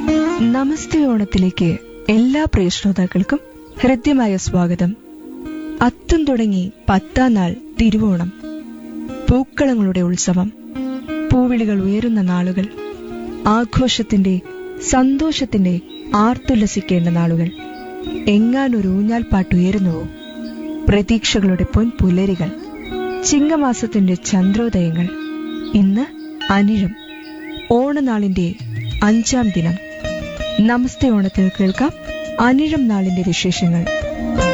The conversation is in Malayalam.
നമസ്തേ ഓണത്തിലേക്ക് എല്ലാ പ്രിയ ശ്രോതാക്കൾക്കും ഹൃദ്യമായ സ്വാഗതം അത്തം തുടങ്ങി പത്താം നാൾ തിരുവോണം പൂക്കളങ്ങളുടെ ഉത്സവം പൂവിളികൾ ഉയരുന്ന നാളുകൾ ആഘോഷത്തിന്റെ സന്തോഷത്തിന്റെ ആർത്തുല്ലസിക്കേണ്ട നാളുകൾ എങ്ങാനൊരു ഊഞ്ഞാൽ പാട്ടുയരുന്നുവോ പ്രതീക്ഷകളുടെ പൊൻപുലരികൾ ചിങ്ങമാസത്തിന്റെ ചന്ദ്രോദയങ്ങൾ ഇന്ന് അനിഴം ഓണനാളിന്റെ അഞ്ചാം ദിനം നമസ്തേ ഓണത്തിൽ കേൾക്കാം അനിഴം നാളിന്റെ വിശേഷങ്ങൾ